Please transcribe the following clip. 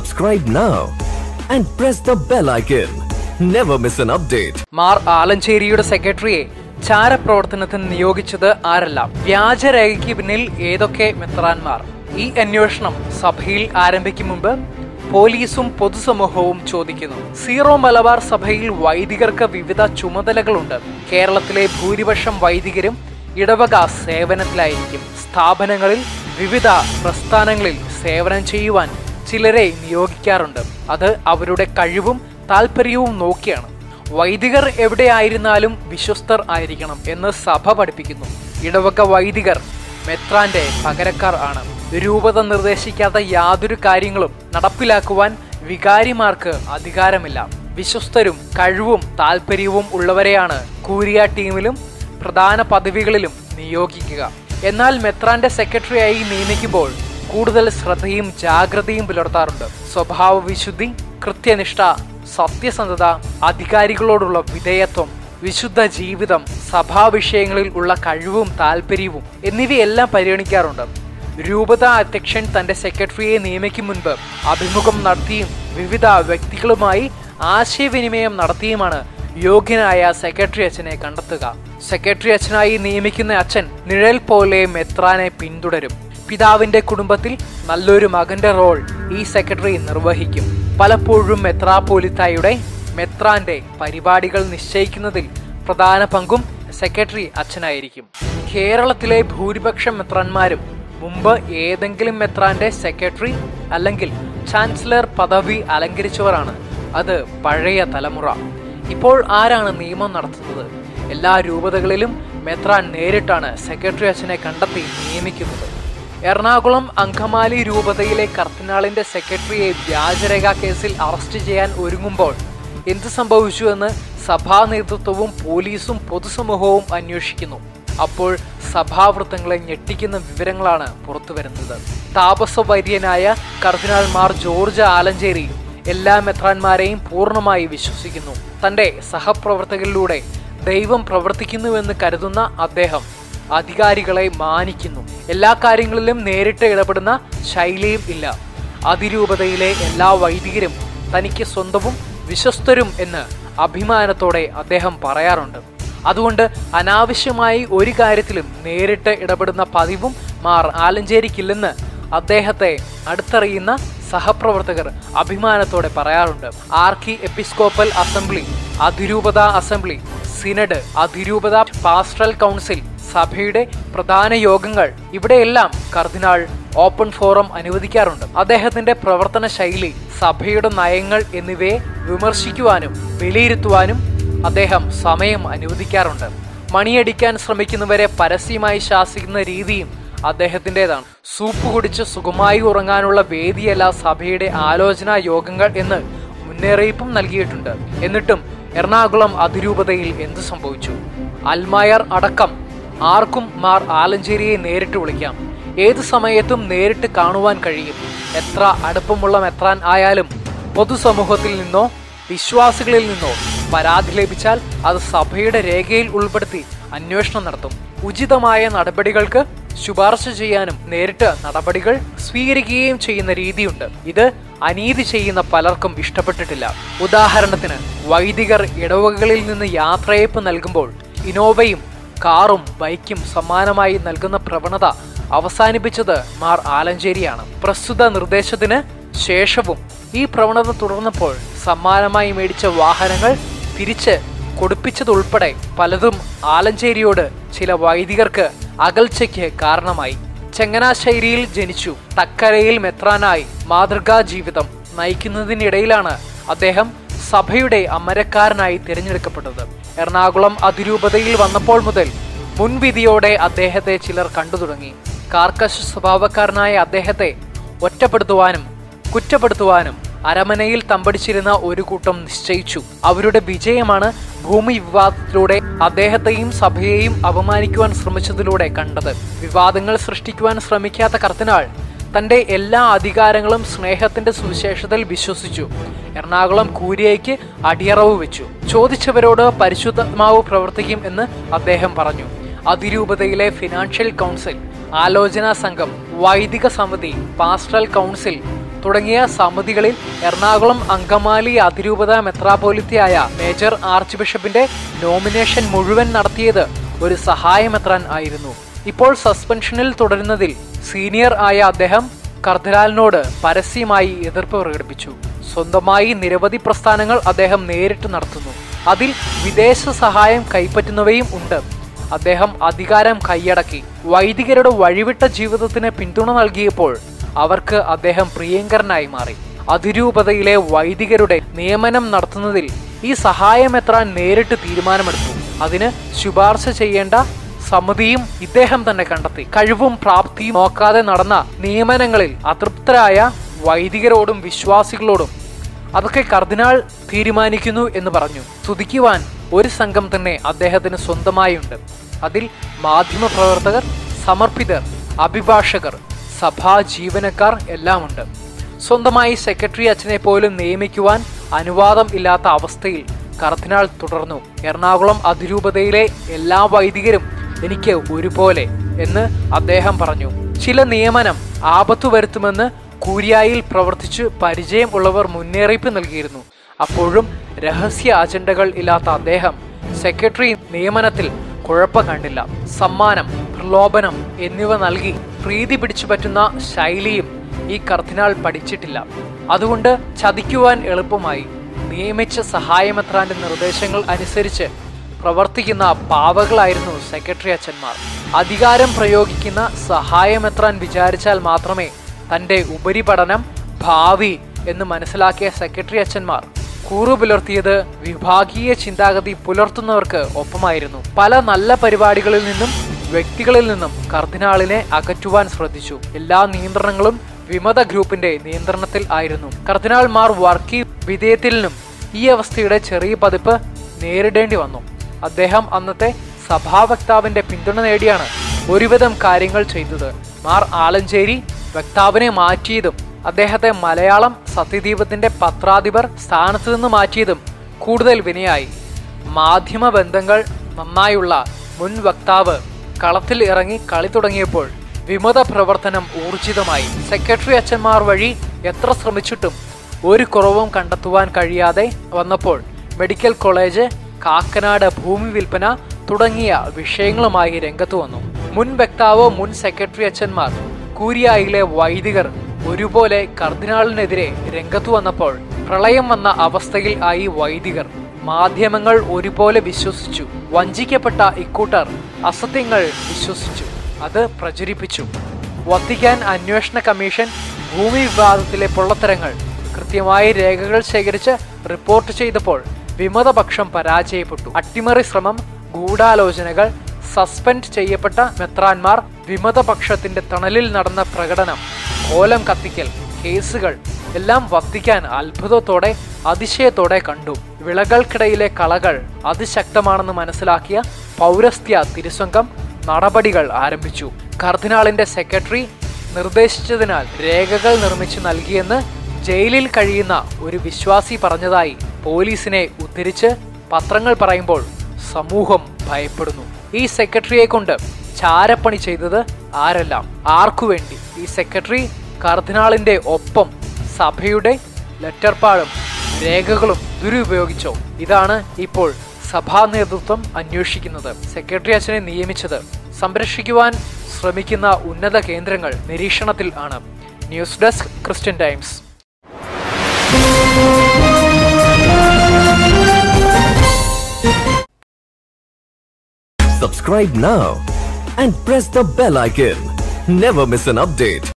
subscribe now and press the bell icon. Never miss an update. Mar ആലഞ്ചേരിയുടെ സെക്രട്ടറിയെ ചാരപ്രവർത്തനത്തിന് നിയോഗിച്ചത് ആരല്ല വ്യാജരേഖയ്ക്ക് പിന്നിൽ ഏതൊക്കെ മെത്രാൻമാർ ഈ അന്വേഷണം സഭയിൽ ആരംഭിക്കും മുമ്പ് പോലീസും പൊതുസമൂഹവും ചോദിക്കുന്നു സീറോ മലബാർ സഭയിൽ വൈദികർക്ക് വിവിധ ചുമതലകളുണ്ട് കേരളത്തിലെ ഭൂരിപക്ഷം വൈദികരും ഇടവക സേവനത്തിലായിരിക്കും സ്ഥാപനങ്ങളിൽ വിവിധ പ്രസ്ഥാനങ്ങളിൽ സേവനം ചെയ്യുവാൻ ചിലരെ നിയോഗിക്കാറുണ്ട് അത് അവരുടെ കഴിവും താല്പര്യവും നോക്കിയാണ് വൈദികർ എവിടെയായിരുന്നാലും വിശ്വസ്തർ ആയിരിക്കണം എന്ന് സഭ പഠിപ്പിക്കുന്നു ഇടവക വൈദികർ മെത്രാന്റെ പകരക്കാർ ആണ് രൂപത നിർദ്ദേശിക്കാത്ത യാതൊരു കാര്യങ്ങളും നടപ്പിലാക്കുവാൻ വികാരിമാർക്ക് അധികാരമില്ല വിശ്വസ്തരും കഴിവും താല്പര്യവും ഉള്ളവരെയാണ് കൂരിയ ടീമിലും പ്രധാന പദവികളിലും നിയോഗിക്കുക എന്നാൽ മെത്രാന്റെ സെക്രട്ടറിയായി നിയമിക്കുമ്പോൾ കൂടുതൽ ശ്രദ്ധയും ജാഗ്രതയും പുലർത്താറുണ്ട് സ്വഭാവ വിശുദ്ധി കൃത്യനിഷ്ഠ സത്യസന്ധത അധികാരികളോടുള്ള വിധേയത്വം വിശുദ്ധ ജീവിതം സഭാവിഷയങ്ങളിൽ ഉള്ള കഴിവും താല്പര്യവും എന്നിവയെല്ലാം പരിഗണിക്കാറുണ്ട് രൂപത അധ്യക്ഷൻ തന്റെ സെക്രട്ടറിയെ നിയമിക്കും മുൻപ് അഭിമുഖം നടത്തിയും വിവിധ വ്യക്തികളുമായി ആശയവിനിമയം നടത്തിയുമാണ് യോഗ്യനായ സെക്രട്ടറി അച്ഛനെ കണ്ടെത്തുക സെക്രട്ടറി അച്ഛനായി നിയമിക്കുന്ന അച്ഛൻ നിഴൽ പോലെ മെത്രാനെ പിന്തുടരും പിതാവിന്റെ കുടുംബത്തിൽ നല്ലൊരു മകന്റെ റോൾ ഈ സെക്രട്ടറി നിർവഹിക്കും പലപ്പോഴും മെത്രാപോലിത്തായുടെ മെത്രാന്റെ പരിപാടികൾ നിശ്ചയിക്കുന്നതിൽ പ്രധാന പങ്കും സെക്രട്ടറി അച്ഛനായിരിക്കും കേരളത്തിലെ ഭൂരിപക്ഷം മെത്രാന്മാരും മുമ്പ് ഏതെങ്കിലും മെത്രാന്റെ സെക്രട്ടറി അല്ലെങ്കിൽ ചാൻസലർ പദവി അലങ്കരിച്ചവരാണ് അത് പഴയ തലമുറ ഇപ്പോൾ ആരാണ് നിയമം നടത്തുന്നത് എല്ലാ രൂപതകളിലും മെത്രാൻ നേരിട്ടാണ് സെക്രട്ടറി അച്ഛനെ കണ്ടെത്തി നിയമിക്കുന്നത് എറണാകുളം അങ്കമാലി രൂപതയിലെ കർദിനാളിന്റെ സെക്രട്ടറിയെ വ്യാജരേഖ കേസിൽ അറസ്റ്റ് ചെയ്യാൻ ഒരുങ്ങുമ്പോൾ എന്ത് സംഭവിച്ചു എന്ന് സഭാ നേതൃത്വവും പോലീസും പൊതുസമൂഹവും അന്വേഷിക്കുന്നു അപ്പോൾ സഭാവൃത്തങ്ങളെ ഞെട്ടിക്കുന്ന വിവരങ്ങളാണ് പുറത്തുവരുന്നത് താപസവര്യനായ കർദിനാൾ മാർ ജോർജ് ആലഞ്ചേരി എല്ലാ മെത്രാന്മാരെയും പൂർണ്ണമായി വിശ്വസിക്കുന്നു തന്റെ സഹപ്രവർത്തകരിലൂടെ ദൈവം പ്രവർത്തിക്കുന്നുവെന്ന് കരുതുന്ന അദ്ദേഹം അധികാരികളെ മാനിക്കുന്നു എല്ലാ കാര്യങ്ങളിലും നേരിട്ട് ഇടപെടുന്ന ശൈലിയും ഇല്ല അതിരൂപതയിലെ എല്ലാ വൈദികരും തനിക്ക് സ്വന്തവും വിശ്വസ്തരും എന്ന് അഭിമാനത്തോടെ അദ്ദേഹം പറയാറുണ്ട് അതുകൊണ്ട് അനാവശ്യമായി ഒരു കാര്യത്തിലും നേരിട്ട് ഇടപെടുന്ന പതിവും മാർ ആലഞ്ചേരിക്കില്ലെന്ന് അദ്ദേഹത്തെ അടുത്തറിയുന്ന സഹപ്രവർത്തകർ അഭിമാനത്തോടെ പറയാറുണ്ട് ആർക്കി എപ്പിസ്കോപ്പൽ അസംബ്ലി അതിരൂപത അസംബ്ലി സിനഡ് അതിരൂപത പാസ്റ്ററൽ കൗൺസിൽ സഭയുടെ പ്രധാന യോഗങ്ങൾ ഇവിടെയെല്ലാം കർദിനാൾ ഓപ്പൺ ഫോറം അനുവദിക്കാറുണ്ട് അദ്ദേഹത്തിന്റെ പ്രവർത്തന ശൈലി സഭയുടെ നയങ്ങൾ എന്നിവയെ വിമർശിക്കുവാനും വിലയിരുത്തുവാനും അദ്ദേഹം സമയം അനുവദിക്കാറുണ്ട് മണിയടിക്കാൻ ശ്രമിക്കുന്നവരെ പരസ്യമായി ശാസിക്കുന്ന രീതിയും അദ്ദേഹത്തിൻ്റെതാണ് സൂപ്പ് കുടിച്ച് സുഖമായി ഉറങ്ങാനുള്ള വേദിയല്ല സഭയുടെ ആലോചനാ യോഗങ്ങൾ എന്ന് മുന്നറിയിപ്പും നൽകിയിട്ടുണ്ട് എന്നിട്ടും എറണാകുളം അതിരൂപതയിൽ എന്തു സംഭവിച്ചു അൽമായർ അടക്കം ആർക്കും മാർ ആലഞ്ചേരിയെ നേരിട്ട് വിളിക്കാം ഏത് സമയത്തും നേരിട്ട് കാണുവാൻ കഴിയും എത്ര അടുപ്പമുള്ള മെത്രാൻ ആയാലും പൊതുസമൂഹത്തിൽ നിന്നോ വിശ്വാസികളിൽ നിന്നോ പരാതി ലഭിച്ചാൽ അത് സഭയുടെ രേഖയിൽ ഉൾപ്പെടുത്തി അന്വേഷണം നടത്തും ഉചിതമായ നടപടികൾക്ക് ശുപാർശ ചെയ്യാനും നേരിട്ട് നടപടികൾ സ്വീകരിക്കുകയും ചെയ്യുന്ന രീതിയുണ്ട് ഇത് അനീതി ചെയ്യുന്ന പലർക്കും ഇഷ്ടപ്പെട്ടിട്ടില്ല ഉദാഹരണത്തിന് വൈദികർ ഇടവകകളിൽ നിന്ന് യാത്രയപ്പ് നൽകുമ്പോൾ ഇനോവയും കാറും ബൈക്കും സമ്മാനമായി നൽകുന്ന പ്രവണത അവസാനിപ്പിച്ചത് മാർ ആലഞ്ചേരിയാണ് പ്രസ്തുത നിർദ്ദേശത്തിന് ശേഷവും ഈ പ്രവണത തുടർന്നപ്പോൾ സമ്മാനമായി മേടിച്ച വാഹനങ്ങൾ തിരിച്ച് കൊടുപ്പിച്ചതുൾപ്പെടെ പലതും ആലഞ്ചേരിയോട് ചില വൈദികർക്ക് അകൽച്ചയ്ക്ക് കാരണമായി ചങ്ങനാശ്ശേരിയിൽ ജനിച്ചു തക്കരയിൽ മെത്രാനായി മാതൃകാ ജീവിതം നയിക്കുന്നതിനിടയിലാണ് അദ്ദേഹം സഭയുടെ അമരക്കാരനായി തിരഞ്ഞെടുക്കപ്പെട്ടത് എറണാകുളം അതിരൂപതയിൽ വന്നപ്പോൾ മുതൽ മുൻവിധിയോടെ അദ്ദേഹത്തെ ചിലർ കണ്ടു തുടങ്ങി കാർക്കശ സ്വഭാവക്കാരനായ അദ്ദേഹത്തെ ഒറ്റപ്പെടുത്തുവാനും കുറ്റപ്പെടുത്തുവാനും അരമനയിൽ തമ്പടിച്ചിരുന്ന ഒരു കൂട്ടം നിശ്ചയിച്ചു അവരുടെ വിജയമാണ് ഭൂമി വിവാദത്തിലൂടെ അദ്ദേഹത്തെയും സഭയെയും അപമാനിക്കുവാൻ ശ്രമിച്ചതിലൂടെ കണ്ടത് വിവാദങ്ങൾ സൃഷ്ടിക്കുവാൻ ശ്രമിക്കാത്ത കർദിനാൾ തന്റെ എല്ലാ അധികാരങ്ങളും സ്നേഹത്തിന്റെ സുവിശേഷതയിൽ വിശ്വസിച്ചു എറണാകുളം കൂരിയയ്ക്ക് അടിയറവ് വെച്ചു ചോദിച്ചവരോട് പരിശുദ്ധാത്മാവ് പ്രവർത്തിക്കും എന്ന് അദ്ദേഹം പറഞ്ഞു അതിരൂപതയിലെ ഫിനാൻഷ്യൽ കൗൺസിൽ ആലോചനാ സംഘം വൈദിക സമിതി പാസ്റ്ററൽ കൗൺസിൽ തുടങ്ങിയ സമിതികളിൽ എറണാകുളം അങ്കമാലി അതിരൂപത മെത്രാപോലിത്തയായ മേജർ ആർച്ച് ബിഷപ്പിന്റെ നോമിനേഷൻ മുഴുവൻ നടത്തിയത് ഒരു സഹായമെത്രാൻ ആയിരുന്നു ഇപ്പോൾ സസ്പെൻഷനിൽ തുടരുന്നതിൽ സീനിയർ ആയ അദ്ദേഹം കർദിനാലിനോട് പരസ്യമായി എതിർപ്പ് പ്രകടിപ്പിച്ചു സ്വന്തമായി നിരവധി പ്രസ്ഥാനങ്ങൾ അദ്ദേഹം നേരിട്ട് നടത്തുന്നു അതിൽ വിദേശ സഹായം കൈപ്പറ്റുന്നവയും ഉണ്ട് അദ്ദേഹം അധികാരം കൈയടക്കി വൈദികരുടെ വഴിവിട്ട ജീവിതത്തിന് പിന്തുണ നൽകിയപ്പോൾ അവർക്ക് അദ്ദേഹം പ്രിയങ്കരനായി മാറി അതിരൂപതയിലെ വൈദികരുടെ നിയമനം നടത്തുന്നതിൽ ഈ സഹായമെത്രാൻ നേരിട്ട് തീരുമാനമെടുത്തു അതിന് ശുപാർശ ചെയ്യേണ്ട സമിതിയും ഇദ്ദേഹം തന്നെ കണ്ടെത്തി കഴിവും പ്രാപ്തിയും നോക്കാതെ നടന്ന നിയമനങ്ങളിൽ അതൃപ്തരായ വൈദികരോടും വിശ്വാസികളോടും അതൊക്കെ കർദിനാൾ തീരുമാനിക്കുന്നു എന്ന് പറഞ്ഞു സ്തുതിക്കുവാൻ ഒരു സംഘം തന്നെ അദ്ദേഹത്തിന് സ്വന്തമായുണ്ട് അതിൽ മാധ്യമപ്രവർത്തകർ സമർപ്പിതർ അഭിഭാഷകർ സഭാ ജീവനക്കാർ എല്ലാമുണ്ട് സ്വന്തമായി സെക്രട്ടറി അച്ഛനെ പോലും നിയമിക്കുവാൻ അനുവാദം ഇല്ലാത്ത അവസ്ഥയിൽ കർദിനാൾ തുടർന്നു എറണാകുളം അതിരൂപതയിലെ എല്ലാ വൈദികരും എനിക്ക് ഒരുപോലെ എന്ന് അദ്ദേഹം പറഞ്ഞു ചില നിയമനം ആപത്തു വരുത്തുമെന്ന് കൂരിയായിൽ പ്രവർത്തിച്ചു പരിചയം ഉള്ളവർ മുന്നറിയിപ്പ് നൽകിയിരുന്നു അപ്പോഴും രഹസ്യ അജണ്ടകൾ ഇല്ലാത്ത അദ്ദേഹം സെക്രട്ടറി നിയമനത്തിൽ കുഴപ്പം കണ്ടില്ല സമ്മാനം പ്രലോഭനം എന്നിവ നൽകി പ്രീതി പിടിച്ചു പറ്റുന്ന ശൈലിയും ഈ കർദിനാൾ പഠിച്ചിട്ടില്ല അതുകൊണ്ട് ചതിക്കുവാൻ എളുപ്പമായി നിയമിച്ച സഹായമെത്രാന്റെ നിർദ്ദേശങ്ങൾ അനുസരിച്ച് പ്രവർത്തിക്കുന്ന പാവകളായിരുന്നു സെക്രട്ടറി അച്ഛന്മാർ അധികാരം പ്രയോഗിക്കുന്ന സഹായമെത്രാൻ വിചാരിച്ചാൽ മാത്രമേ തന്റെ ഉപരിപഠനം ഭാവി എന്ന് മനസ്സിലാക്കിയ സെക്രട്ടറി അച്ഛന്മാർ കൂറു പുലർത്തിയത് വിഭാഗീയ ചിന്താഗതി പുലർത്തുന്നവർക്ക് ഒപ്പമായിരുന്നു പല നല്ല പരിപാടികളിൽ നിന്നും വ്യക്തികളിൽ നിന്നും കർദിനാളിനെ അകറ്റുവാൻ ശ്രദ്ധിച്ചു എല്ലാ നിയന്ത്രണങ്ങളും വിമത ഗ്രൂപ്പിന്റെ നിയന്ത്രണത്തിൽ ആയിരുന്നു കർദിനാൾമാർ വർക്കി വിധേയത്തിലും ഈ അവസ്ഥയുടെ ചെറിയ പതിപ്പ് നേരിടേണ്ടി വന്നു അദ്ദേഹം അന്നത്തെ സഭാവക്താവിന്റെ പിന്തുണ നേടിയാണ് ഒരുവിധം കാര്യങ്ങൾ ചെയ്തത് മാർ ആലഞ്ചേരി വക്താവിനെ മാറ്റിയതും അദ്ദേഹത്തെ മലയാളം സത്യദീപത്തിന്റെ പത്രാധിപർ സ്ഥാനത്ത് നിന്ന് മാറ്റിയതും കൂടുതൽ വിനയായി മാധ്യമ ബന്ധങ്ങൾ നന്നായുള്ള മുൻ വക്താവ് കളത്തിൽ ഇറങ്ങി കളി തുടങ്ങിയപ്പോൾ വിമത പ്രവർത്തനം ഊർജിതമായി സെക്രട്ടറി അച്ഛന്മാർ വഴി എത്ര ശ്രമിച്ചിട്ടും ഒരു കുറവും കണ്ടെത്തുവാൻ കഴിയാതെ വന്നപ്പോൾ മെഡിക്കൽ കോളേജ് കാക്കനാട് ഭൂമി വിൽപ്പന തുടങ്ങിയ വിഷയങ്ങളുമായി രംഗത്ത് വന്നു മുൻ വക്താവ് മുൻ സെക്രട്ടറി അച്ഛന്മാർ കൂരിയായിലെ വൈദികർ ഒരുപോലെ കർദിനാളിനെതിരെ രംഗത്തു വന്നപ്പോൾ പ്രളയം വന്ന അവസ്ഥയിൽ ആയി വൈദികർ മാധ്യമങ്ങൾ ഒരുപോലെ വിശ്വസിച്ചു വഞ്ചിക്കപ്പെട്ട ഇക്കൂട്ടർ അസത്യങ്ങൾ വിശ്വസിച്ചു അത് പ്രചരിപ്പിച്ചു വത്തിക്കാൻ അന്വേഷണ കമ്മീഷൻ ഭൂമി വിവാദത്തിലെ പൊള്ളത്തരങ്ങൾ കൃത്യമായി രേഖകൾ ശേഖരിച്ച് റിപ്പോർട്ട് ചെയ്തപ്പോൾ വിമതപക്ഷം പരാജയപ്പെട്ടു അട്ടിമറി ശ്രമം ഗൂഢാലോചനകൾ സസ്പെൻഡ് ചെയ്യപ്പെട്ട മെത്രാൻമാർ വിമതപക്ഷത്തിന്റെ തണലിൽ നടന്ന പ്രകടനം കോലം കത്തിക്കൽ കേസുകൾ എല്ലാം വത്തിക്കാൻ അത്ഭുതത്തോടെ അതിശയത്തോടെ കണ്ടു വിളകൾക്കിടയിലെ കളകൾ അതിശക്തമാണെന്ന് മനസ്സിലാക്കിയ പൗരസ്ത്യ തിരുസംഘം നടപടികൾ ആരംഭിച്ചു കർദിനാളിന്റെ സെക്രട്ടറി നിർദ്ദേശിച്ചതിനാൽ രേഖകൾ നിർമ്മിച്ചു നൽകിയെന്ന് ജയിലിൽ കഴിയുന്ന ഒരു വിശ്വാസി പറഞ്ഞതായി പോലീസിനെ ഉദ്ധരിച്ച് പത്രങ്ങൾ പറയുമ്പോൾ സമൂഹം ഭയപ്പെടുന്നു ഈ സെക്രട്ടറിയെ കൊണ്ട് ചാരപ്പണി ചെയ്തത് ആരെല്ലാം ആർക്കു വേണ്ടി ഈ സെക്രട്ടറി കർദിനാളിന്റെ ഒപ്പം സഭയുടെ ലെറ്റർപാടും രേഖകളും ദുരുപയോഗിച്ചോ ഇതാണ് ഇപ്പോൾ സഭാ നേതൃത്വം അന്വേഷിക്കുന്നത് സെക്രട്ടറി അച്ഛനെ നിയമിച്ചത് സംരക്ഷിക്കുവാൻ ശ്രമിക്കുന്ന ഉന്നത കേന്ദ്രങ്ങൾ നിരീക്ഷണത്തിൽ ആണ് news desk Christian Times Subscribe now and press the bell icon. Never miss an update.